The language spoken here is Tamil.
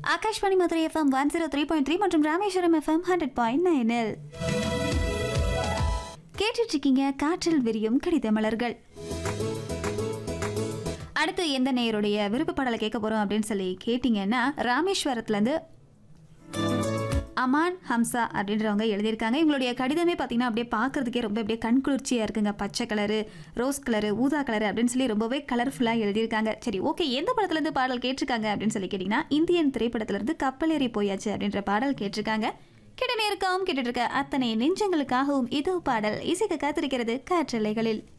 Akashvani Madurai FM one zero three point three மற்றும் ராமேஸ்வரம் எஃப்எம் ஹண்ட்ரட் பாயிண்ட் நைனில் கேட்டுட்டு இருக்கீங்க காற்றில் விரியும் கடித மலர்கள் அடுத்து எந்த நேயருடைய விருப்ப பாடலை கேட்க போறோம் அப்படின்னு சொல்லி கேட்டிங்கன்னா ராமேஸ்வரத்துலேருந்து அமான் ஹம்சா அப்படின்றவங்க எழுதியிருக்காங்க இவங்களுடைய கடிதமே பார்த்தீங்கன்னா அப்படியே பார்க்கறதுக்கே ரொம்ப அப்படியே கண்குளிர்ச்சியாக இருக்குங்க பச்சை கலரு ரோஸ் கலரு ஊதா கலரு அப்படின்னு சொல்லி ரொம்பவே கலர்ஃபுல்லாக எழுதியிருக்காங்க சரி ஓகே எந்த படத்துலேருந்து பாடல் கேட்டிருக்காங்க அப்படின்னு சொல்லி கேட்டிங்கன்னா இந்தியன் திரைப்படத்திலேருந்து கப்பலேறி போயாச்சு அப்படின்ற பாடல் கேட்டிருக்காங்க கிட்ட நேர்க்காவும் கேட்டுட்டு இருக்க அத்தனை நெஞ்சங்களுக்காகவும் இதோ பாடல் இசைக்கு காத்திருக்கிறது காற்றலைகளில்